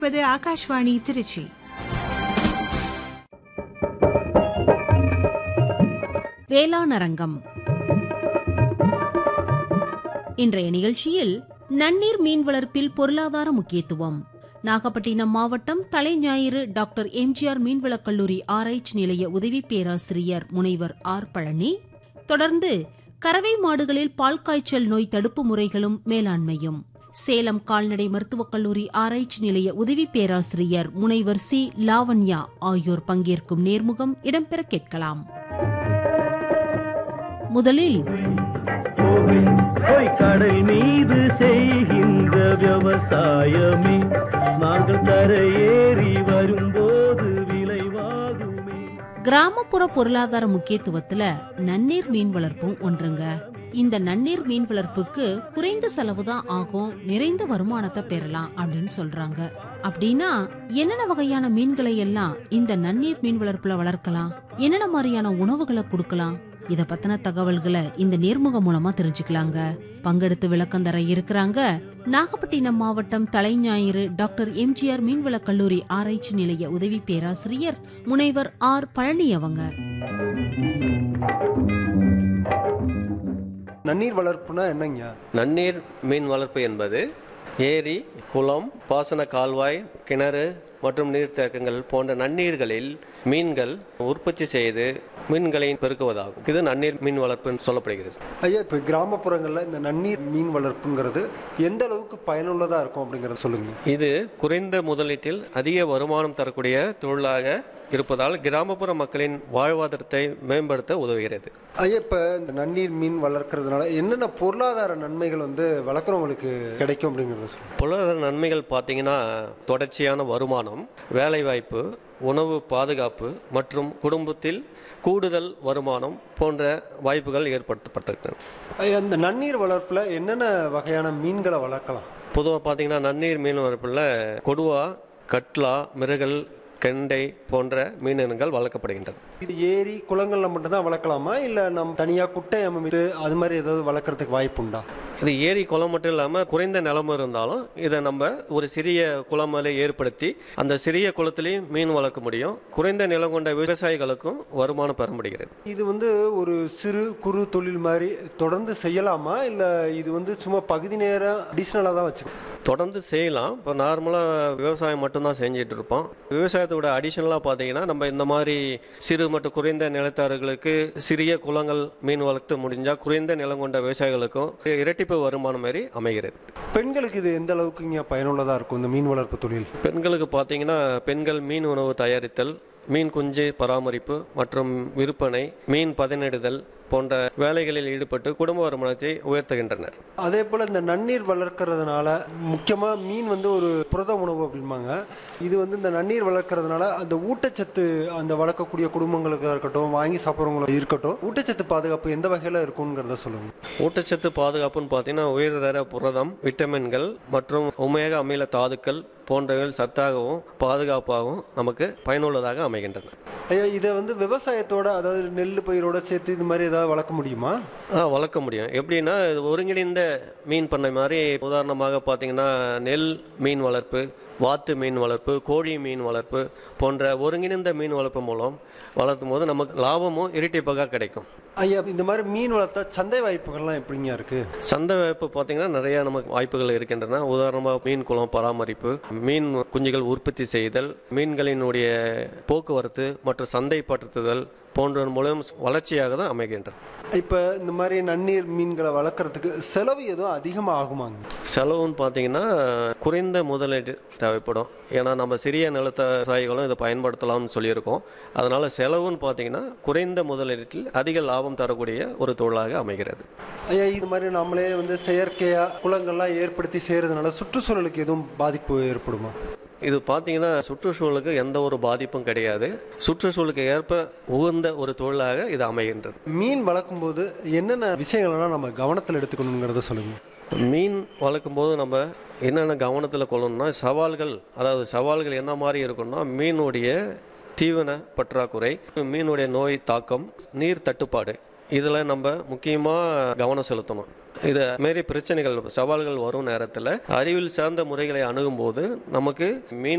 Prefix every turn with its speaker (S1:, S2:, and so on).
S1: இப்போது ஆகாஷ்வாணி திருச்சி
S2: வேளாண் அரங்கம் இன்றைய நிகழ்ச்சியில் நன்னீர் மீன் வளர்ப்பில் பொருளாதார முக்கியத்துவம் நாகப்பட்டினம் மாவட்டம் தலைஞாயிறு டாக்டர் எம்ஜிஆர் மீன்வளக் கல்லூரி ஆராய்ச்சி நிலைய உதவி பேராசிரியர் முனைவர் ஆர் பழனி தொடர்ந்து கறவை மாடுகளில் பால் காய்ச்சல் நோய் தடுப்பு முறைகளும் மேலாண்மையும் சேலம் கால்நடை மருத்துவக் கல்லூரி ஆராய்ச்சி நிலைய உதவி பேராசிரியர் முனைவர் சி லாவண்யா ஆகியோர் பங்கேற்கும் நேர்முகம் இடம்பெற கேட்கலாம் முதலில்
S3: போய் கடல் மீது செய்கின்ற விவசாயமே நாங்கள் கரையேறி வரும்போது விளைவாகுமே
S2: கிராமப்புற பொருளாதார முக்கியத்துவத்துல நன்னீர் மீன் வளர்ப்பும் ஒன்றுங்க இந்த நன்னீர் மீன் வளர்ப்புக்கு குறைந்த செலவு தான் ஆகும் நிறைந்த வருமானத்தை பெறலாம் அப்படின்னு சொல்றாங்க அப்படின்னா என்னென்ன வகையான மீன்களை எல்லாம் இந்த நன்னீர் மீன் வளர்ப்புல வளர்க்கலாம் என்னென்ன மாதிரியான உணவுகளை கொடுக்கலாம் இத பத்தின தகவல்களை இந்த நேர்முகம் மூலமா தெரிஞ்சுக்கலாங்க பங்கெடுத்து விளக்கம் தர இருக்கிறாங்க நாகப்பட்டினம் மாவட்டம் தலைஞாயிறு டாக்டர் எம்ஜிஆர் மீன்வளக் கல்லூரி ஆராய்ச்சி நிலைய உதவி பேராசிரியர் முனைவர் ஆர் பழனி அவங்க
S4: நன்னீர் வளர்ப்புனா என்னங்க
S5: நன்னீர் மீன் வளர்ப்பு என்பது ஏரி குளம் பாசன கால்வாய் கிணறு மற்றும் நீர்த்தேக்கங்கள் போன்ற நன்னீர்களில் மீன்கள் உற்பத்தி செய்து மீன்களை பெருக்குவதாகும் இது நன்னீர் மீன் வளர்ப்புன்னு சொல்லப்படுகிறது
S4: ஐயா இப்போ கிராமப்புறங்களில் இந்த நன்னீர் மீன் வளர்ப்புங்கிறது எந்த அளவுக்கு பயனுள்ளதாக இருக்கும் அப்படிங்கிறத சொல்லுங்க
S5: இது குறைந்த முதலீட்டில் அதிக வருமானம் தரக்கூடிய தொழிலாக இருப்பதால் கிராமப்புற மக்களின் வாழ்வாதாரத்தை மேம்படுத்த உதவுகிறது
S4: ஐயா இப்போ இந்த நன்னீர் மீன் வளர்க்கறதுனால என்னென்ன பொருளாதார நன்மைகள் வந்து வளர்க்குறவங்களுக்கு கிடைக்கும் அப்படிங்கிறத சொல்லுங்க
S5: பொருளாதார நன்மைகள் பார்த்தீங்கன்னா தொடர்ச்சியான வருமானம் வேலைவாய்ப்பு உணவு பாதுகாப்பு மற்றும் குடும்பத்தில் கூடுதல் வருமானம் போன்ற வாய்ப்புகள் ஏற்படுத்தப்பட்டிருக்கின்றன
S4: ஐயா இந்த நன்னீர் வளர்ப்பில் என்னென்ன வகையான மீன்களை வளர்க்கலாம்
S5: பொதுவாக பார்த்தீங்கன்னா நன்னீர் மீன் வளர்ப்பில் கொடுவா கட்லா மிருகல் கெண்டை போன்ற மீனினங்கள் வளர்க்கப்படுகின்றன
S4: இது ஏரி குளங்களில் மட்டும்தான் வளர்க்கலாமா இல்லை நம்ம தனியாக குட்டை அமைத்து அது மாதிரி ஏதாவது வளர்க்குறதுக்கு வாய்ப்பு உண்டா
S5: இது ஏரி குளம் மட்டும் இல்லாமல் குறைந்த நிலம் இருந்தாலும் இதை நம்ம ஒரு சிறிய குளமலை ஏற்படுத்தி அந்த சிறிய குளத்திலையும் மீன் வளர்க்க முடியும் குறைந்த நிலம் கொண்ட விவசாயிகளுக்கும் வருமானம் பெற முடிகிறது
S4: இது வந்து ஒரு சிறு குறு தொழில் மாதிரி தொடர்ந்து செய்யலாமா இல்லை இது வந்து சும்மா பகுதி நேரம் அடிஷ்னலாக தான் வச்சுக்கணும்
S5: தொடர்ந்து செய்யலாம் இப்போ நார்மலாக விவசாயம் மட்டும்தான் செஞ்சுட்டு இருப்போம் விவசாயத்தோட அடிஷனலாக பார்த்தீங்கன்னா நம்ம இந்த மாதிரி சிறு மற்றும் குறைந்த நிலத்தார்களுக்கு சிறிய குளங்கள் மீன் வளர்த்து முடிஞ்சால் குறைந்த நிலம் கொண்ட விவசாயிகளுக்கும் இரட்டிப்பு வருமானம் மாதிரி அமைகிறது
S4: பெண்களுக்கு இது எந்த அளவுக்கு இங்கே பயனுள்ளதாக இருக்கும் இந்த மீன் வளர்ப்பு தொழில்
S5: பெண்களுக்கு பார்த்தீங்கன்னா பெண்கள் மீன் உணவு தயாரித்தல் மீன் குஞ்சு பராமரிப்பு மற்றும் விற்பனை மீன் பதனிடுதல் போன்ற வேலைகளில் ஈடுபட்டு குடும்ப வருமானத்தை உயர்த்துகின்றனர்
S4: அதே போல் இந்த நன்னீர் வளர்க்கறதுனால முக்கியமாக மீன் வந்து ஒரு புரத உணவு அப்படிம்பாங்க இது வந்து இந்த நன்னீர் வளர்க்கறதுனால அந்த ஊட்டச்சத்து அந்த வளர்க்கக்கூடிய குடும்பங்களுக்கு இருக்கட்டும் வாங்கி சாப்பிட்றவங்களுக்கு இருக்கட்டும் ஊட்டச்சத்து பாதுகாப்பு எந்த வகையில் இருக்குங்கிறத சொல்லுங்கள்
S5: ஊட்டச்சத்து பாதுகாப்புன்னு பார்த்தீங்கன்னா உயர்தர புரதம் விட்டமின்கள் மற்றும் ஒமேகா அமில தாதுக்கள் போன்றவைகள் சத்தாகவும் பாதுகாப்பாகவும் நமக்கு பயனுள்ளதாக அமைகின்றன
S4: ஐயா இதை வந்து விவசாயத்தோட அதாவது நெல் பயிரோட சேர்த்து இது மாதிரி ஏதாவது வளர்க்க முடியுமா
S5: ஆ வளர்க்க முடியும் எப்படின்னா இது ஒருங்கிணைந்த மீன் பண்ணை மாதிரி உதாரணமாக பார்த்தீங்கன்னா நெல் மீன் வளர்ப்பு வாத்து மீன் வளர்ப்பு கோழி மீன் வளர்ப்பு போன்ற ஒருங்கிணைந்த மீன் வளர்ப்பு மூலம் வளர்த்தும் போது நமக்கு லாபமும் இரட்டிப்பாக கிடைக்கும்
S4: ஐயா இந்த மாதிரி மீன் வளர்த்தா சந்தை வாய்ப்புகள்லாம் எப்படிங்க இருக்குது
S5: சந்தை வாய்ப்பு பார்த்தீங்கன்னா நிறைய நமக்கு வாய்ப்புகள் இருக்கின்றன உதாரணமாக மீன் குளம் பராமரிப்பு மீன் குஞ்சுகள் உற்பத்தி செய்தல் மீன்களினுடைய போக்குவரத்து மற்றும் சந்தைப்படுத்துதல் போன்ற மூலம் வளர்ச்சியாக தான் அமைகின்றன
S4: இப்போ இந்த மாதிரி நன்னீர் மீன்களை வளர்க்குறதுக்கு செலவு எதுவும் அதிகமாக ஆகுமாங்க
S5: செலவுன்னு பார்த்தீங்கன்னா குறைந்த முதலீடு தேவைப்படும் ஏன்னா நம்ம சிறிய நிலத்த விவசாயிகளும் இதை பயன்படுத்தலாம்னு சொல்லியிருக்கோம் அதனால் செலவுன்னு பார்த்தீங்கன்னா குறைந்த முதலீட்டில் அதிக லாபம் தரக்கூடிய ஒரு தொழிலாக அமைகிறது
S4: ஐயா இது மாதிரி நம்மளே வந்து செயற்கையாக குளங்கள்லாம் ஏற்படுத்தி செய்கிறதுனால சுற்றுச்சூழலுக்கு எதுவும் பாதிப்பு ஏற்படுமா
S5: இது பார்த்தீங்கன்னா சுற்றுச்சூழலுக்கு எந்த ஒரு பாதிப்பும் கிடையாது சுற்றுச்சூழலுக்கு ஏற்ப உகந்த ஒரு தொழிலாக இது அமைகின்றது
S4: மீன் வளர்க்கும்போது என்னென்ன விஷயங்கள்லாம் நம்ம கவனத்தில் எடுத்துக்கணுங்கிறத சொல்லுங்கள்
S5: மீன் வளர்க்கும் போது நம்ம என்னென்ன கவனத்தில் கொள்ளணும்னா சவால்கள் அதாவது சவால்கள் என்ன மாதிரி இருக்கும்னா மீனுடைய தீவன பற்றாக்குறை மீனுடைய நோய் தாக்கம் நீர் தட்டுப்பாடு இதில் நம்ம முக்கியமாக கவனம் செலுத்தணும் இது மாரி பிரச்சனைகள் சவால்கள் வரும் நேரத்தில் அறிவியல் சார்ந்த முறைகளை அணுகும்போது நமக்கு மீன்